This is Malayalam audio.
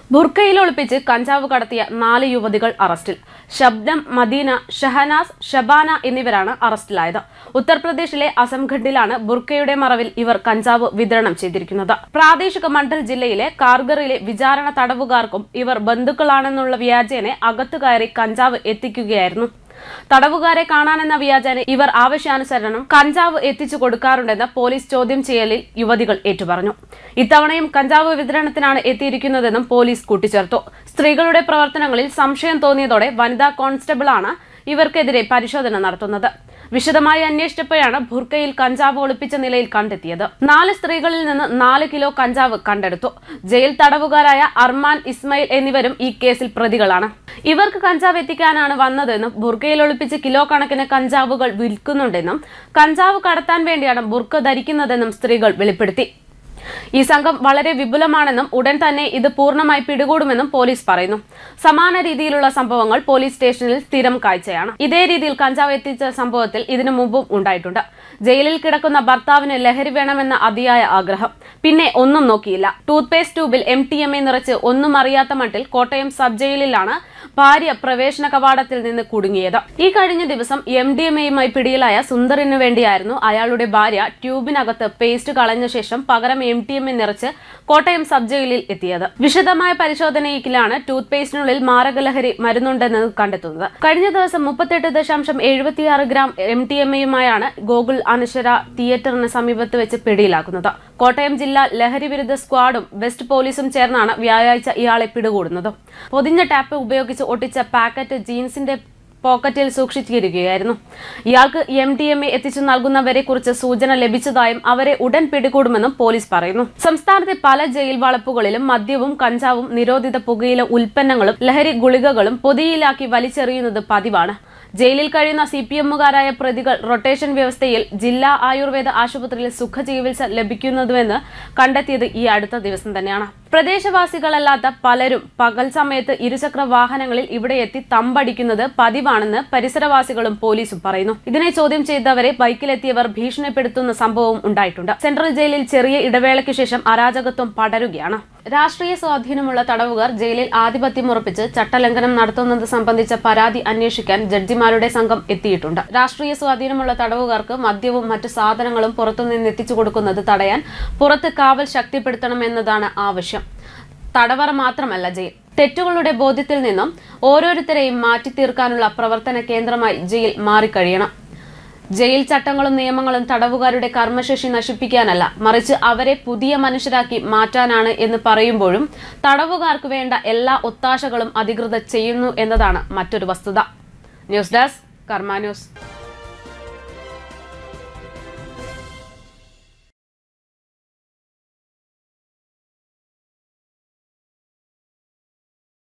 ബുർക്കയിൽ ഒളിപ്പിച്ച് കഞ്ചാവ് കടത്തിയ നാല് യുവതികൾ അറസ്റ്റിൽ ശബ്ദം മദീന ഷഹനാസ് ഷബാന എന്നിവരാണ് അറസ്റ്റിലായത് ഉത്തർപ്രദേശിലെ അസംഘഡിലാണ് ബുർക്കയുടെ മറവിൽ ഇവർ കഞ്ചാവ് വിതരണം ചെയ്തിരിക്കുന്നത് പ്രാദേശിക മണ്ഡൽ ജില്ലയിലെ കാർഗറിലെ വിചാരണ തടവുകാർക്കും ഇവർ ബന്ധുക്കളാണെന്നുള്ള വ്യാജേനെ അകത്തു കയറി കഞ്ചാവ് എത്തിക്കുകയായിരുന്നു തടവുകാരെ കാണാനെന്ന വ്യാജേന ഇവർ ആവശ്യാനുസരണം കഞ്ചാവ് എത്തിച്ചു കൊടുക്കാറുണ്ടെന്ന് പോലീസ് ചോദ്യം ചെയ്യലിൽ യുവതികൾ ഏറ്റുപറഞ്ഞു ഇത്തവണയും കഞ്ചാവ് വിതരണത്തിനാണ് എത്തിയിരിക്കുന്നതെന്നും പോലീസ് കൂട്ടിച്ചേർത്തു സ്ത്രീകളുടെ പ്രവർത്തനങ്ങളിൽ സംശയം തോന്നിയതോടെ വനിതാ കോൺസ്റ്റബിളാണ് ഇവർക്കെതിരെ പരിശോധന നടത്തുന്നത് വിശദമായി അന്വേഷിച്ചപ്പോഴാണ് ബുർക്കയിൽ കഞ്ചാവ് ഒളിപ്പിച്ച നിലയിൽ കണ്ടെത്തിയത് നാല് സ്ത്രീകളിൽ നിന്ന് നാല് കിലോ കഞ്ചാവ് കണ്ടെടുത്തു ജയിൽ തടവുകാരായ അർമാൻ ഇസ്മയിൽ എന്നിവരും ഈ കേസിൽ പ്രതികളാണ് ഇവർക്ക് കഞ്ചാവ് എത്തിക്കാനാണ് വന്നതെന്നും ബുർക്കയിൽ ഒളിപ്പിച്ച് കിലോ കണക്കിന് കഞ്ചാവുകൾ വിൽക്കുന്നുണ്ടെന്നും കഞ്ചാവ് കടത്താൻ വേണ്ടിയാണ് ബുർക്ക ധരിക്കുന്നതെന്നും സ്ത്രീകൾ വെളിപ്പെടുത്തി ഈ സംഘം വളരെ വിപുലമാണെന്നും ഉടൻ തന്നെ ഇത് പൂർണ്ണമായി പിടികൂടുമെന്നും പോലീസ് പറയുന്നു സമാന രീതിയിലുള്ള സംഭവങ്ങൾ പോലീസ് സ്റ്റേഷനിൽ സ്ഥിരം കാഴ്ചയാണ് ഇതേ രീതിയിൽ കഞ്ചാവ് എത്തിച്ച സംഭവത്തിൽ ഇതിനു മുമ്പും ഉണ്ടായിട്ടുണ്ട് ജയിലിൽ കിടക്കുന്ന ഭർത്താവിന് ലഹരി വേണമെന്ന അതിയായ ആഗ്രഹം പിന്നെ ഒന്നും നോക്കിയില്ല ടൂത്ത് പേസ്റ്റ് ട്യൂബിൽ എം ടി എം എ നിറച്ച് ഒന്നും അറിയാത്ത മട്ടിൽ കോട്ടയം സബ് ജയിലിലാണ് ഭാര്യ പ്രവേശന കവാടത്തിൽ നിന്ന് കുടുങ്ങിയത് ഈ കഴിഞ്ഞ ദിവസം എം ഡി എം എയുമായി പിടിയിലായ സുന്ദറിനു വേണ്ടിയായിരുന്നു അയാളുടെ ഭാര്യ ട്യൂബിനകത്ത് പേസ്റ്റ് കളഞ്ഞ ശേഷം പകരം എം ടി എം എ നിറച്ച് കോട്ടയം സബ് ജയിലിൽ എത്തിയത് വിശദമായ പരിശോധനയിലാണ് ടൂത്ത് പേസ്റ്റിനുള്ളിൽ മാരകലഹരി മരുന്നുണ്ടെന്ന് കണ്ടെത്തുന്നത് കഴിഞ്ഞ ദിവസം മുപ്പത്തെട്ട് ദശാംശം എഴുപത്തിയാറ് ഗ്രാം എം ടി എം എയുമായാണ് ഗോകുൽ അനശ്വര തിയേറ്ററിന് സമീപത്ത് വെച്ച് പിടിയിലാക്കുന്നത് കോട്ടയം ജില്ലാ ലഹരി വിരുദ്ധ സ്ക്വാഡും വെസ്റ്റ് പോലീസും ചേർന്നാണ് വ്യാഴാഴ്ച ഇയാളെ പിടികൂടുന്നത് പൊതിഞ്ഞ ടാപ്പ് ഉപയോഗിച്ച് ഒട്ടിച്ച പാക്കറ്റ് ജീൻസിന്റെ പോക്കറ്റിൽ സൂക്ഷിച്ചിരിക്കുകയായിരുന്നു ഇയാൾക്ക് എം ഡി എം എ എത്തിച്ചു നൽകുന്നവരെ കുറിച്ച് സൂചന ലഭിച്ചതായും അവരെ ഉടൻ പിടികൂടുമെന്നും പോലീസ് പറയുന്നു സംസ്ഥാനത്തെ പല ജയിൽ വളപ്പുകളിലും മദ്യവും കഞ്ചാവും നിരോധിത പുകയില ഉൽപ്പന്നങ്ങളും ലഹരി ഗുളികകളും പൊതിയിലാക്കി വലിച്ചെറിയുന്നത് പതിവാണ് ജയിലിൽ കഴിയുന്ന സി പി എമ്മുകാരായ പ്രതികൾ റൊട്ടേഷൻ വ്യവസ്ഥയിൽ ജില്ലാ ആയുർവേദ ആശുപത്രിയിൽ സുഖചികിത്സ ലഭിക്കുന്നതുവെന്ന് കണ്ടെത്തിയത് ഈ അടുത്ത ദിവസം തന്നെയാണ് പ്രദേശവാസികളല്ലാത്ത പലരും പകൽ സമയത്ത് ഇരുചക്ര വാഹനങ്ങളിൽ ഇവിടെ എത്തി തമ്പടിക്കുന്നത് പതിവാണെന്ന് പരിസരവാസികളും പോലീസും പറയുന്നു ഇതിനെ ചോദ്യം ചെയ്തവരെ ബൈക്കിലെത്തിയവർ ഭീഷണിപ്പെടുത്തുന്ന സംഭവവും ഉണ്ടായിട്ടുണ്ട് സെൻട്രൽ ജയിലിൽ ചെറിയ ഇടവേളയ്ക്ക് ശേഷം അരാജകത്വം പടരുകയാണ് രാഷ്ട്രീയ സ്വാധീനമുള്ള തടവുകാർ ജയിലിൽ ആധിപത്യം ഉറപ്പിച്ച് ചട്ടലംഘനം നടത്തുന്നത് സംബന്ധിച്ച പരാതി അന്വേഷിക്കാൻ ജഡ്ജിമാരുടെ സംഘം എത്തിയിട്ടുണ്ട് രാഷ്ട്രീയ സ്വാധീനമുള്ള തടവുകാർക്ക് മദ്യവും മറ്റു സാധനങ്ങളും പുറത്തുനിന്ന് എത്തിച്ചു കൊടുക്കുന്നത് തടയാൻ പുറത്ത് കാവൽ ശക്തിപ്പെടുത്തണമെന്നതാണ് ആവശ്യം തടവറ മാത്രമല്ല ജയിൽ തെറ്റുകളുടെ ബോധ്യത്തിൽ നിന്നും ഓരോരുത്തരെയും മാറ്റി തീർക്കാനുള്ള പ്രവർത്തന കേന്ദ്രമായി ജയിൽ മാറിക്കഴിയണം ജയിൽ ചട്ടങ്ങളും നിയമങ്ങളും തടവുകാരുടെ കർമ്മശേഷി നശിപ്പിക്കാനല്ല മറിച്ച് അവരെ പുതിയ മനുഷ്യരാക്കി മാറ്റാനാണ് എന്ന് പറയുമ്പോഴും തടവുകാർക്ക് വേണ്ട എല്ലാ ഒത്താശകളും അധികൃതർ ചെയ്യുന്നു എന്നതാണ് മറ്റൊരു വസ്തുത ന്യൂസ് ഡെസ്ക് കർമ്മ ന്യൂസ്